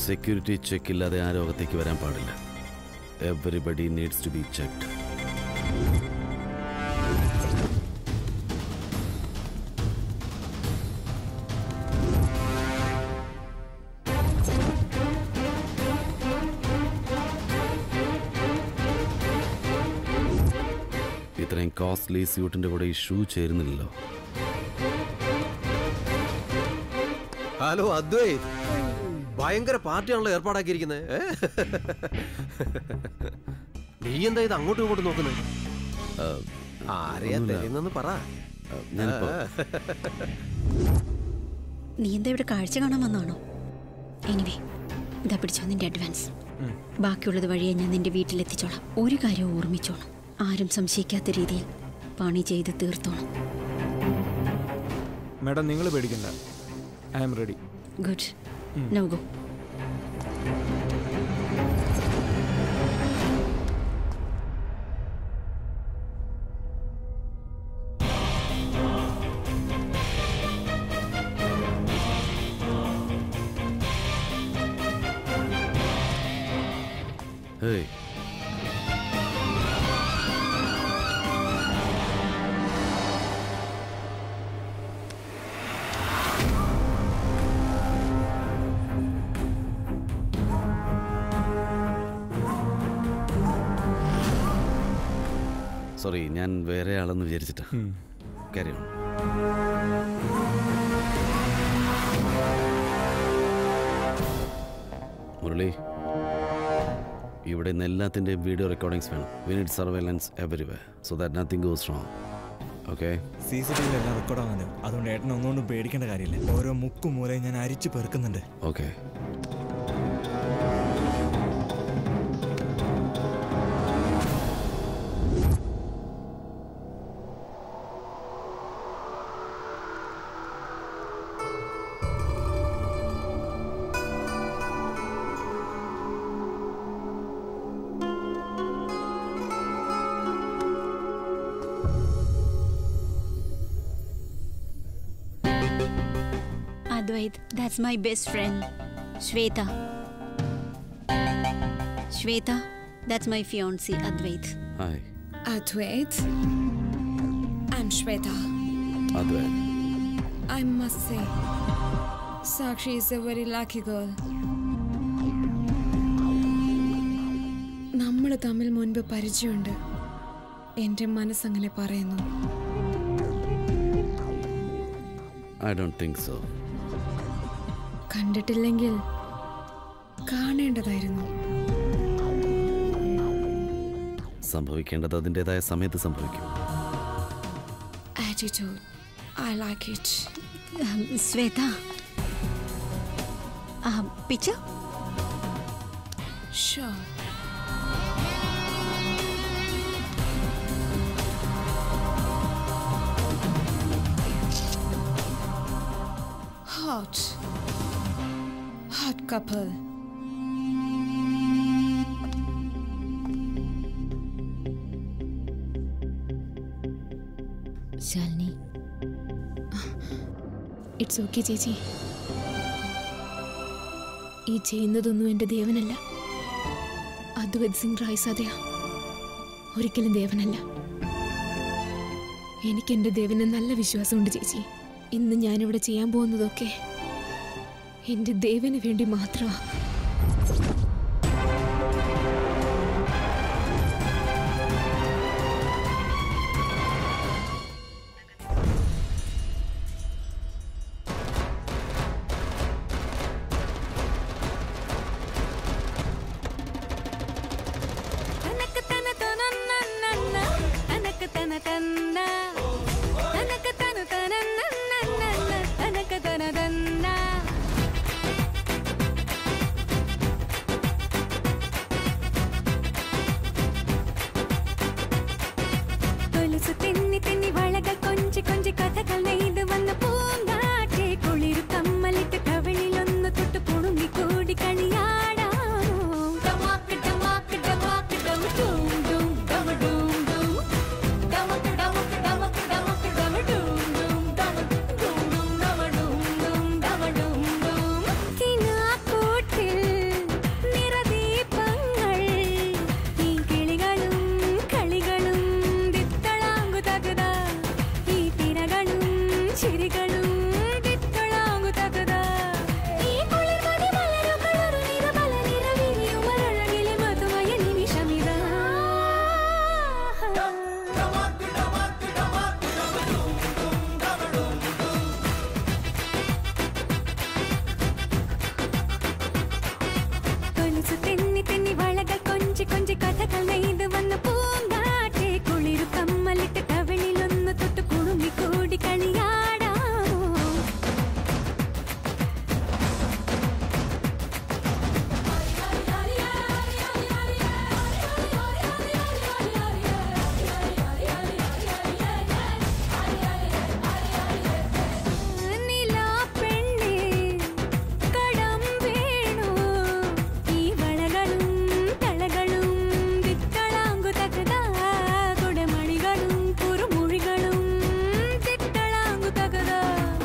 Security check ഇല്ലാതെ ആ രോഗത്തേക്ക് വരാൻ പാടില്ല everybody needs to be checked ഇത്രയും കോസ്റ്റ്ലി സ്യൂട്ടിന്റെ കൂടെ ഈ ഷൂ ചേരുന്നില്ലല്ലോ ഹലോ അദ്വൈത് ഭയങ്കര പാർട്ടിയാണല്ലോ ഏർപ്പാടാക്കിയിരിക്കുന്നത് ഏ? നീ എന്താ ഇത് അങ്ങോട്ടും ഇങ്ങോട്ടും നോക്കുന്നത് ആരെയാ ഒന്നുമില്ല. തരുന്നെന്ന് പറ ആ, ഞാനിപ്പോ നീ എന്താ ഇവിടെ കാഴ്ച കാണാൻ വന്നാണോ എനിവേ ഇതാ പിടിച്ചോ നിന്റെ അഡ്വാൻസ് ബാക്കിയുള്ളത് വഴിയെ ഞാൻ നിന്റെ വീട്ടിലെത്തിച്ചോളാം ഒരു കാര്യവും ഓർമ്മിച്ചോണം ആരും സംശയിക്കാത്ത രീതിയിൽ പണി ചെയ്ത് തീർത്തോണം മാഡം നിങ്ങൾ പേടിക്കണ്ട I am ready good no go hey sorry ഞാൻ വേറെ ആളെന്ന് വിചാരിച്ചിട്ടാ കാര്യം മുരളി ഇവിടെ നിന്ന് എല്ലാത്തിൻ്റെയും വീഡിയോ റെക്കോർഡിങ്സ് വേണം we need surveillance everywhere so that nothing goes wrong okay C C T വിയിൽ എല്ലാം റെക്കോർഡാകുന്നുണ്ട് അതുകൊണ്ട് ഏട്ടൻ ഒന്നുകൊണ്ടും പേടിക്കേണ്ട കാര്യമില്ല ഓരോ മുക്കും മൂലയും ഞാൻ അരിച്ചു പെറുക്കുന്നുണ്ട് okay Advait, that's my best friend, Shweta. Shweta, that's my fiancé, Advait. Hi Adwait. I'm Shweta. Advai I must say, Sakshi is a very lucky girl. നമ്മൾ തമ്മിൽ മുൻപ് പരിചയമുണ്ട് എൻ്റെ മനസ്സങ്ങനെ പറയുന്നു ഐ ഡോണ്ട് തിങ്ക് സോ കണ്ടിട്ടില്ലെങ്കിൽ കാണേണ്ടതായിരുന്നു സംഭവിക്കേണ്ടത് അതിൻ്റെതായ സമയത്ത് സംഭവിക്കും attitude I like it Um, Sweta. Uh, picture? Sure. Hot. Hot couple. Shalini it's okay ചേച്ചി ഈ ചെയ്യുന്നതൊന്നും എൻ്റെ ദേവനല്ല അദ്വൈത് സിംഗ് റായ് സതയാ ഒരിക്കലും ദേവനല്ല എനിക്ക് എൻ്റെ ദേവന് നല്ല വിശ്വാസമുണ്ട് ചേച്ചി ഇന്ന് ഞാനിവിടെ ചെയ്യാൻ പോകുന്നതൊക്കെ എൻ്റെ ദേവന് വേണ്ടി മാത്രമാണ് കൊലുസു തെന്നി തെന്നി വളകൾ കൊഞ്ചി കൊഞ്ചി കഥകൾ നെയ്ത് വന്ന പൂങ്കാറ്റെ കുളിരു കമ്മലിട്ട് കവിളിലൊന്ന് തൊട്ട് പുണുങ്ങി കൂടി കളിയാടാമോ ഡമാക്ക് ഡമാക്ക് ഡമാക്ക് ഡം ഡൂം ഡൂം ഡമ ഡൂം ഡൂം ഡമക്ക് ഡമ ചിരികളും വിത്തളാകുതകതാ ഈ കുളിർമതി മലരുകളൊരു നിറപല നിറവിരിയുമഴകിലെ മധുമയ നിമിഷമിതാ കൊലുസു തെന്നി തെന്നി വളകൾ കൊഞ്ചി കൊഞ്ചി കഥകൾ നെയ്ത് വന്ന പൂങ്കാറ്റെ കുളിരു കമ്മലിട്ട് കവിളിലൊന്ന് തൊട്ട് കുടുങ്ങി കൂടി കളിയാടാമോ നിലാപ്പെണ്ണേ കടം വേണോ ഈ വളകളും തളകളും വിത്തളാങ്കു തകതാ കുടമണികളും കുറുമൊഴികളും വിത്തളാങ്കു തകതാ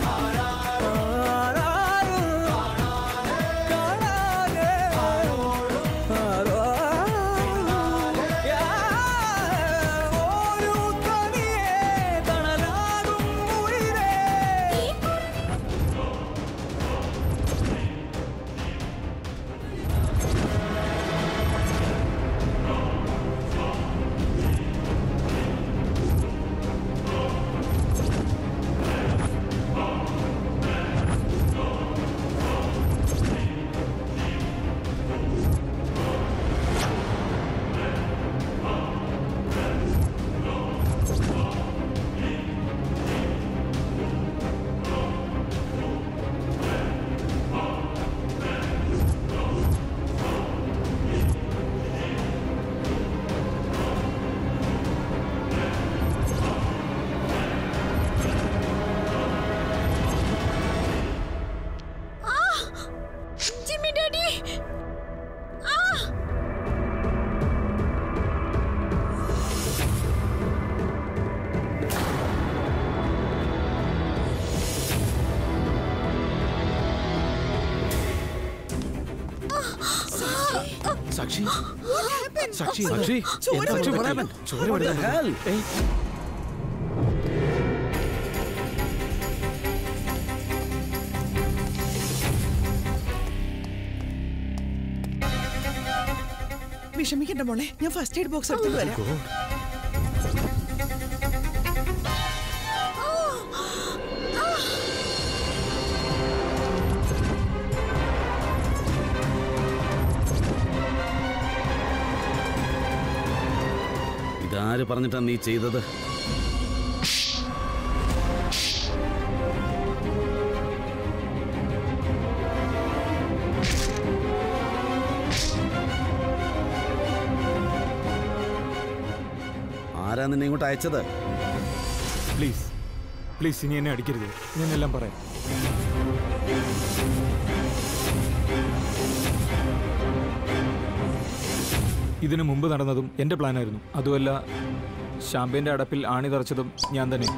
ജിമ്മി ഡാഡി ആ സാക്ഷി സാക്ഷി സാക്ഷി എന്താ സാക്ഷി, പറ്റി? what happened? ചോര What the വരുന്നുണ്ട്. hell? ഏയ്, വിഷമിക്കണ്ട മോളെ ഞാൻ ഫസ്റ്റ് എയ്ഡ് ബോക്സ് എടുത്തിട്ട് വരാം ഇതാര് പറഞ്ഞിട്ടാ നീ ചെയ്തത് ആരാ നിന്നെ ഇങ്ങോട്ട് അയച്ചത് പ്ലീസ് പ്ലീസ് ഇനി എന്നെ അടിക്കരുത് ഞാൻ എല്ലാം പറയാം ഇതിനു മുമ്പ് നടന്നതും എൻ്റെ പ്ലാനായിരുന്നു അതുമല്ല ഷാമ്പേൻ്റെ അടപ്പിൽ ആണി തറച്ചതും ഞാൻ തന്നെ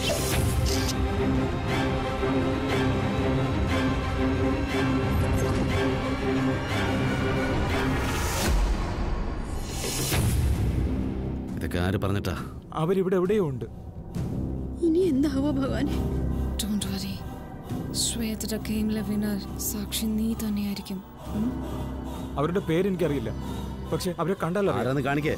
ഇതൊക്കെ ആര് പറഞ്ഞിട്ടാ അവരിവിടെ എവിടെയോ ഉണ്ട് ഇനി എന്താവോ ഭഗവാനെ ഡോണ്ട് വറി ശ്വേതയുടെ ഗെയിമിലെ വിന്നർ സാക്ഷി നീ തന്നെയായിരിക്കും ഉം? അവരുടെ പേരെനിക്കറിയില്ല പക്ഷെ അവരെ കണ്ടാലോ ആരാന്ന് കാണിക്കേ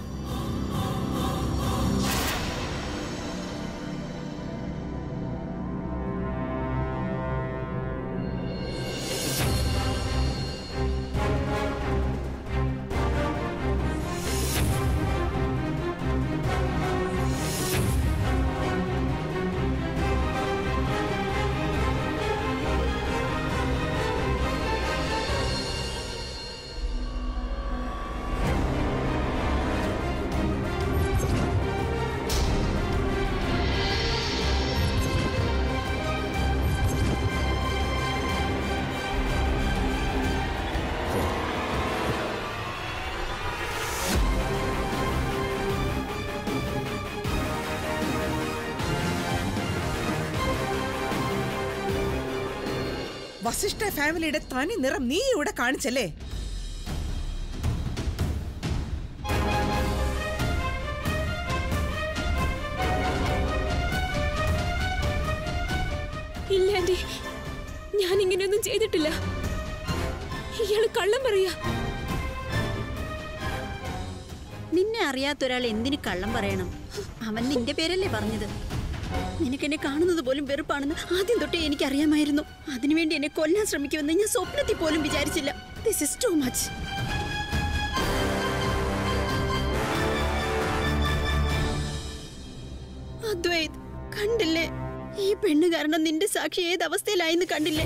വസിഷ്ഠ ഫാമിലിയുടെ തനി നിറം നീ ഇവിടെ കാണിച്ചല്ലേ ആന്റി ഞാൻ ഇങ്ങനെയൊന്നും ചെയ്തിട്ടില്ല ഇയാള് കള്ളം പറയാ നിന്നെ അറിയാത്ത ഒരാൾ എന്തിന് കള്ളം പറയണം അവൻ നിന്റെ പേരല്ലേ പറഞ്ഞത് നിനക്ക് എന്നെ കാണുന്നത് പോലും വെറുപ്പാണെന്ന് ആദ്യം തൊട്ടേ എനിക്കറിയാമായിരുന്നു അതിനുവേണ്ടി എന്നെ കൊല്ലാൻ ശ്രമിക്കുമെന്ന് ഞാൻ സ്വപ്നത്തിൽ പോലും വിചാരിച്ചില്ല this is too much Advait കണ്ടില്ലേ ഈ പെണ്ണ് കാരണം നിന്റെ സാക്ഷി ഏത് അവസ്ഥയിലായെന്ന് കണ്ടില്ലേ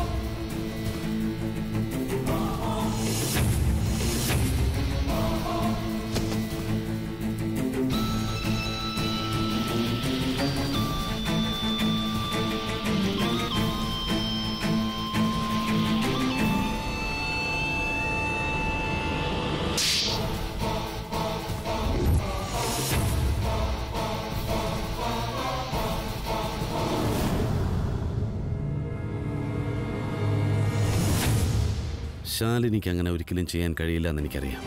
ശാലിനിക്ക് അങ്ങനെ ഒരിക്കലും ചെയ്യാൻ കഴിയില്ല എന്ന് എനിക്കറിയാം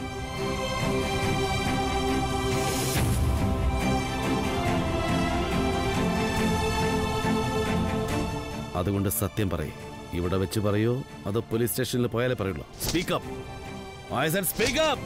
അതുകൊണ്ട് സത്യം പറയേ ഇവിടെ വെച്ച് പറയോ അതോ പോലീസ് സ്റ്റേഷനിൽ പോയാലേ പറയുള്ളൂ സ്പീക്കപ്പ് ഐ സെഡ് സ്പീക്കപ്പ്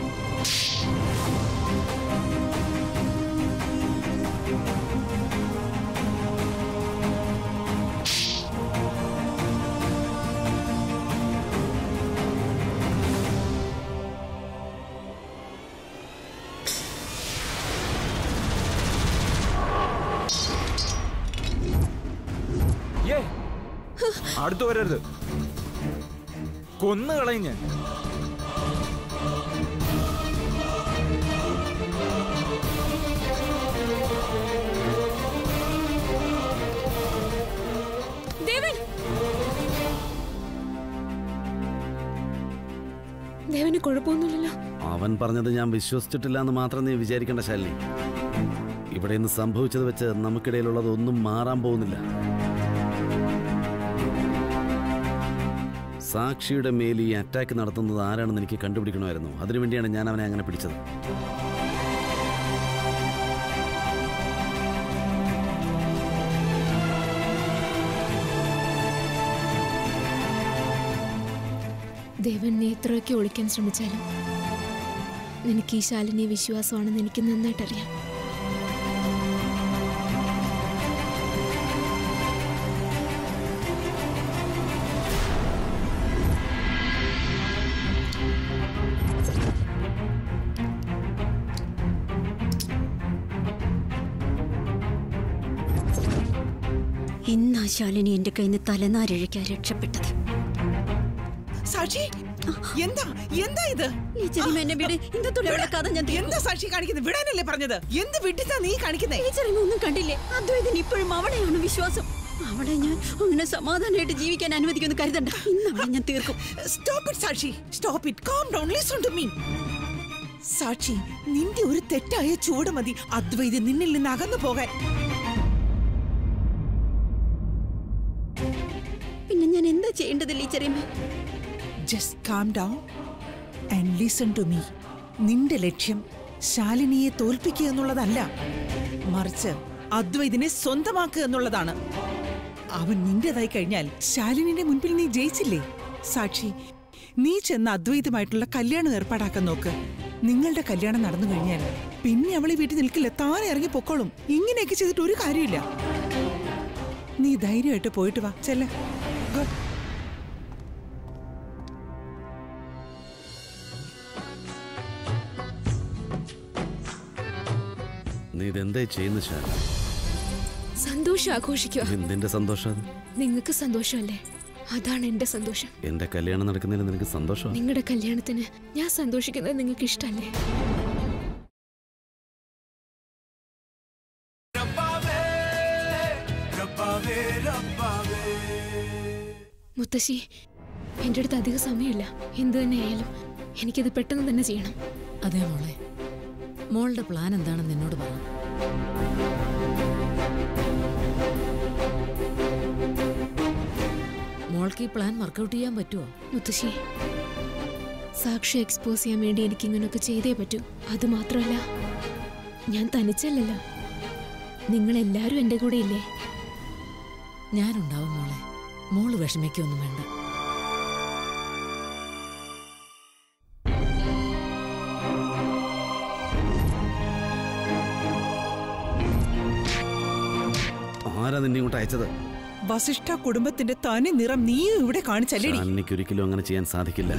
ഏ അടുത്തു വരരുത് കൊന്നു കളയും ഞാൻ ദേവൻ ദേവന് കുഴപ്പമൊന്നുമില്ലല്ലോ അവൻ പറഞ്ഞത് ഞാൻ വിശ്വസിച്ചിട്ടില്ല എന്ന് മാത്രം നീ വിചാരിക്കേണ്ട ശാലിനി ഇവിടെ നിന്ന് സംഭവിച്ചത് വെച്ച് നമുക്കിടയിലുള്ളത് ഒന്നും മാറാൻ പോകുന്നില്ല സാക്ഷിയുടെ മേൽ ഈ അറ്റാക്ക് നടത്തുന്നത് ആരാണെന്ന് എനിക്ക് കണ്ടുപിടിക്കണമായിരുന്നു അതിനുവേണ്ടിയാണ് ഞാൻ അവനെ അങ്ങനെ പിടിച്ചത് ദേവൻ നീ എത്രയൊക്കെ ഒളിക്കാൻ ശ്രമിച്ചാലും നിനക്ക് ഈ ശാലിനി വിശ്വാസമാണെന്ന് എനിക്ക് നന്നായിട്ടറിയാം ഇന്നാ ശാലിനി എന്റെ കയ്യിൽ നിന്ന് തലനാരഴിക്കാൻ രക്ഷപ്പെട്ടത് സാക്ഷി എന്താ എന്താ ഇത് ഈ ചെറിയ എന്നെ വിട് ഇന്നത്തെ അവളുടെ കഥ ഞാൻ തീർക്കും. എന്താ സാക്ഷി കാണിക്കുന്നത് വിടാനല്ലേ പറഞ്ഞത് എന്ത് വിട്ടിട്ടാ നീ കാണിക്കുന്നേ ഈ ചെറിയ ഒന്നും കണ്ടില്ലേ അദ്വൈതന് ഇപ്പോഴും അവിടെയാണ് വിശ്വാസം അവിടെ ഞാൻ അങ്ങനെ സമാധാനമായിട്ട് ജീവിക്കാൻ അനുവദിക്കുമെന്ന് കരുതണ്ട ഇന്ന് അവളെ ഞാൻ തീർക്കും stop it Sakshi stop it calm down listen to me Sakshi നിന്റെ ഒരു തെറ്റായ ചുവട് മതി അദ്വൈത് നിന്നിൽ നിന്ന് അകന്നു പോകാൻ പിന്നെ ഞാൻ എന്താ ചെയ്യേണ്ടതില്ല ഈ ചെറിയമ്മ just calm down and listen to me നിന്റെ ലക്ഷ്യം ശാലിനിയെ തോൽപ്പിക്കുക എന്നുള്ളതല്ല മറിച്ച് അദ്വൈതിനെ സ്വന്തമാക്കുക എന്നുള്ളതാണ് അവൻ നിന്റേതായി കഴിഞ്ഞാൽ ശാലിനിന്റെ മുൻപിൽ നീ ജയിച്ചില്ലേ സാക്ഷി നീ ചെന്ന് അദ്വൈതമായിട്ടുള്ള കല്യാണം ഏർപ്പാടാക്കാൻ നോക്ക് നിങ്ങളുടെ കല്യാണം നടന്നു കഴിഞ്ഞാൽ പിന്നെ അവളെ വീട്ടിൽ നിൽക്കില്ല താനെ ഇറങ്ങി പൊക്കോളും ഇങ്ങനെയൊക്കെ ചെയ്തിട്ട് ഒരു കാര്യമില്ല നീ ധൈര്യമായിട്ട് പോയിട്ട് വാ ചെല്ല ഗുഡ് നീ ഇതെന്താ ചെയ്യുന്ന ശാല സന്തോഷം ആഘോഷിക്കുക എന്തിന്റെ സന്തോഷം അത് നിങ്ങൾക്ക് സന്തോഷമല്ലേ അതാണ് എന്റെ സന്തോഷം എന്റെ കല്യാണം നടക്കുന്നതിൽ നിനക്ക് സന്തോഷമാണ് നിങ്ങളുടെ കല്യാണത്തിന് ഞാൻ സന്തോഷിക്കുന്നത് നിങ്ങൾക്ക് ഇഷ്ടമല്ലേ മുത്തശ്ശി എൻ്റെ അടുത്ത് അധിക സമയമില്ല എന്തു തന്നെ ആയാലും എനിക്കത് പെട്ടെന്ന് തന്നെ ചെയ്യണം അതെ മോളെ മോളുടെ പ്ലാൻ എന്താണെന്ന് എന്നോട് പറ മോൾക്ക് ഈ പ്ലാൻ വർക്കൗട്ട് ചെയ്യാൻ പറ്റുമോ മുത്തശ്ശി സാക്ഷി എക്സ്പോസ് ചെയ്യാൻ വേണ്ടി എനിക്ക് ഇങ്ങനെയൊക്കെ ചെയ്തേ പറ്റൂ അത് മാത്രമല്ല ഞാൻ തനിച്ചല്ലല്ലോ നിങ്ങൾ എല്ലാവരും എൻ്റെ കൂടെ ഇല്ലേ ഞാനുണ്ടാവും മോളെ മോള് വിഷമിക്കൊന്നും വേണ്ട ആരാ നിന്നെ ഇങ്ങോട്ട് അയച്ചത് വസിഷ്ഠ കുടുംബത്തിന്റെ തനി നിറം നീയും ഇവിടെ കാണിച്ചല്ലേടി ശാലിനിക്ക് ഒരിക്കലും അങ്ങനെ ചെയ്യാൻ സാധിക്കില്ല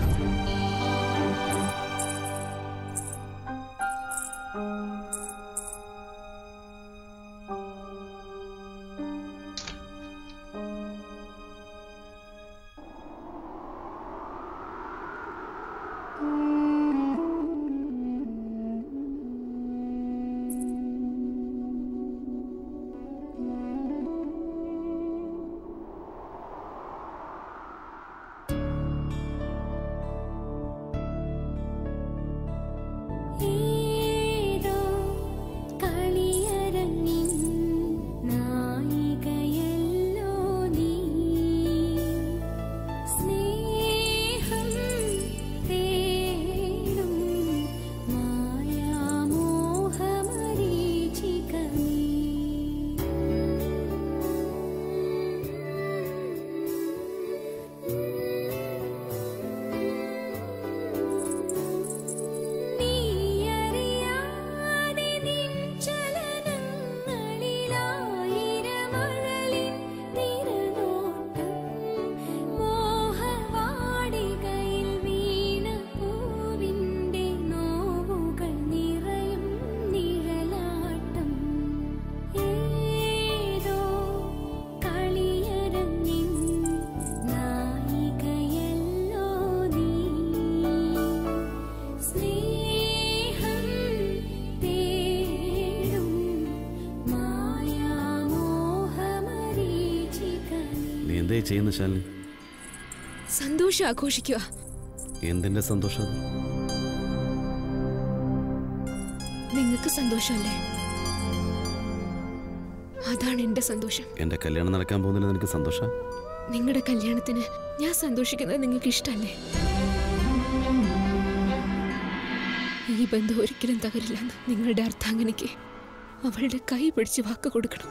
ഏതോ കളിയരങ്ങിൻ നായികയല്ലോ നീ സ്നേഹം തേടും മായാമോഹമരീചിക നീ നീയറിയാതെ നിൻ ചലനങ്ങളിലായിരമഴലിൻ തിരനോട്ടം മോഹവാടികയിൽ വീണ പൂവിൻ്റെ നോവുകൾ നിറയും നിഴലാട്ടം ഏതോ കളിയരങ്ങിൻ നായികയല്ലോ നീ സ്നേഹം തേടും മായാമോഹമരീചിക നീ എന്തേ ചെയ്യുന്ന ശാലിനി സന്തോഷം ആഘോഷിക്കുക എന്തിന്റെ സന്തോഷം അത്? നിങ്ങൾക്ക് സന്തോഷമല്ലേ അതാണ് എന്റെ സന്തോഷം എന്റെ കല്യാണം നടക്കാൻ പോകുന്നില്ല നിനക്ക് സന്തോഷം നിങ്ങളുടെ കല്യാണത്തിന് ഞാൻ സന്തോഷിക്കുന്നത് നിങ്ങൾക്ക് ഇഷ്ടമല്ലേ ഈ ബന്ധം ഒരിക്കലും തകരില്ലെന്ന് നിങ്ങളുടെ അർത്ഥാംഗനിക്ക് അവളുടെ കൈ പിടിച്ച് വാക്ക് കൊടുക്കണം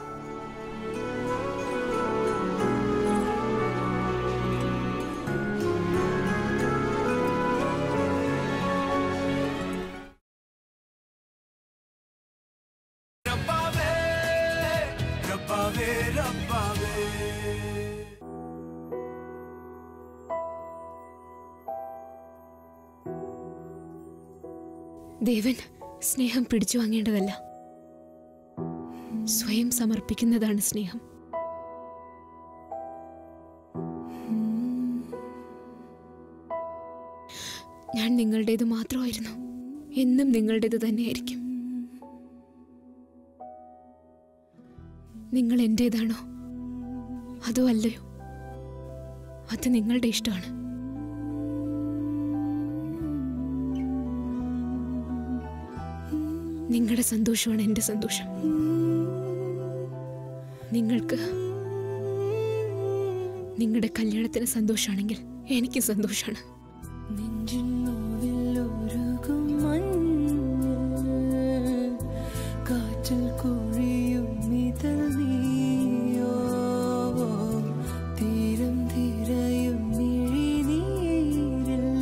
ദേവൻ സ്നേഹം പിടിച്ചു വാങ്ങേണ്ടതല്ല സ്വയം സമർപ്പിക്കുന്നതാണ് സ്നേഹം ഞാൻ നിങ്ങളുടേത് മാത്രമായിരുന്നു എന്നും നിങ്ങളുടേത് തന്നെയായിരിക്കും നിങ്ങൾ എന്റേതാണോ അതോ അല്ലയോ അത് നിങ്ങളുടെ ഇഷ്ടമാണ് നിങ്ങളുടെ സന്തോഷമാണ് എൻ്റെ സന്തോഷം നിങ്ങൾക്ക് നിങ്ങളുടെ കല്യാണത്തിന് സന്തോഷമാണെങ്കിൽ എനിക്ക് സന്തോഷമാണ് നെഞ്ചിന്നോവിലൊരുകും മഞ്ഞ് കാറ്റിൽ കുഴിയും ഇതൾ നീയോ തീരം തിരയും മിഴിനീരിൽ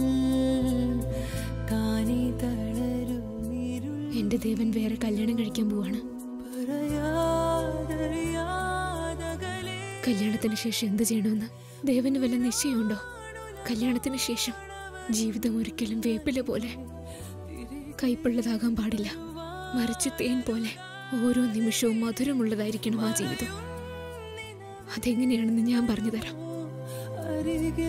കാനി തളരും ഇരുൾ എൻ്റെ ദേവൻ വേറെ കല്യാണം കഴിക്കാൻ പോവാണ് പറയാതറിയാതകലെ കല്യാണത്തിന് ശേഷം എന്ത് ചെയ്യണമെന്ന് ദേവന് വല്ല നിശ്ചയമുണ്ടോ കല്യാണത്തിന് ശേഷം ജീവിതം ഒരിക്കലും വേപ്പില പോലെ കൈപ്പുള്ളതാകാൻ പാടില്ല മറിച്ച് തേൻ പോലെ ഓരോ നിമിഷവും മധുരമുള്ളതായിരിക്കണം ആ ജീവിതം അതെങ്ങനെയാണെന്ന് ഞാൻ പറഞ്ഞു തരാം അരികെ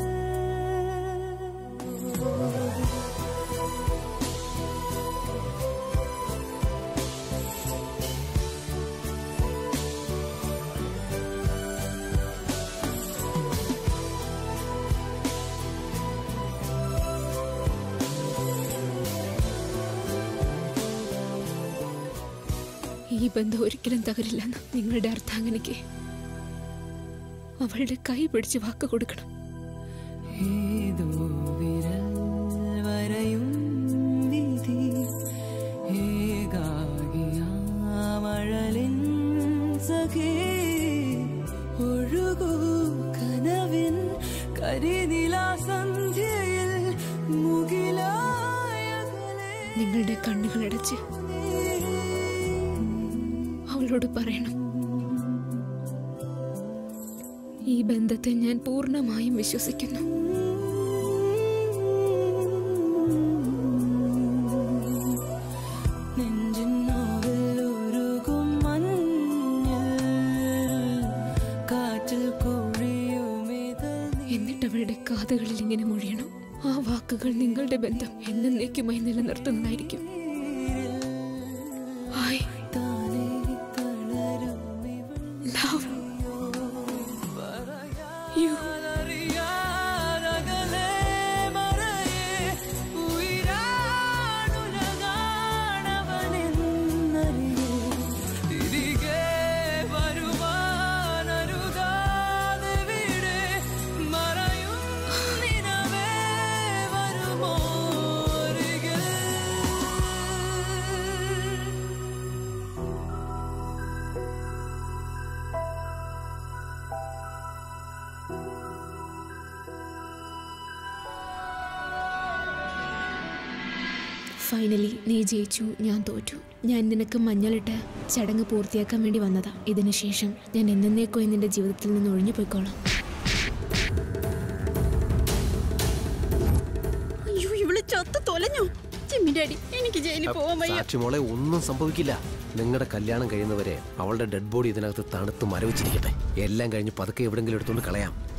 ഈ ബന്ധം ഒരിക്കലും തകരില്ലെന്ന് നിങ്ങളുടെ അർത്ഥാംഗനിക്ക് അവളുടെ കൈ പിടിച്ച് വാക്ക് കൊടുക്കണം ഏതോ വിരൽ വരയും വിധി ഏകാകിയാമഴലിൻ സഖേ ഒഴു കരിനിലാസന്ധ്യയിൽ മുകിലായ നിങ്ങളുടെ കണ്ണുകളടച്ച് അവളോട് പറയണം ഈ ബന്ധത്തെ ഞാൻ പൂർണ്ണമായും വിശ്വസിക്കുന്നു നെഞ്ചിനോവിൽ ഉരുകും മഞ്ഞിൽ കാറ്റിൽ കൊഴിയുമിതൾ എന്നിട്ട് അവളുടെ കാതുകളിൽ ഇങ്ങനെ മൊഴിയണം ആ വാക്കുകൾ നിങ്ങളുടെ ബന്ധം എന്നേക്കുമായി നിലനിർത്തുന്നതായിരിക്കും I love you. അറിയാതകലെ മറയേ ഉയരാനുലകാണവനെന്നറിയേ തിരികെ വരുവാനരുതാതെ വിടെ മറയും നിനവേ വരുമോ അരികിൽ ഫൈനലി നീ ജയിച്ചു ഞാൻ തോറ്റു ഞാൻ നിനക്ക് മഞ്ഞളിട്ട് ചടങ്ങ് പൂർത്തിയാക്കാൻ വേണ്ടി വന്നതാ ഇതിനു ശേഷം ഞാൻ എന്നേക്കോ നിന്റെ ജീവിതത്തിൽ നിന്ന് ഒഴിഞ്ഞു പോയിക്കോളാം അയ്യോ ഇവള് ചത്ത് തൊലഞ്ഞു ജിമ്മി ഡാഡി എനിക്ക് ജയിലിൽ പോവാൻ വയ്യ സാക്ഷി മോളെ ഒന്നും സംഭവിക്കില്ല നിങ്ങളുടെ കല്യാണം കഴിയുന്നവരെ അവളുടെ ഡെഡ് ബോഡി ഇതിനകത്ത് തണുത്ത് മരവിച്ചിരിക്കട്ടെ എല്ലാം കഴിഞ്ഞ് പതുക്കെ എവിടെങ്കിലും എടുത്തുകൊണ്ട് കളയാം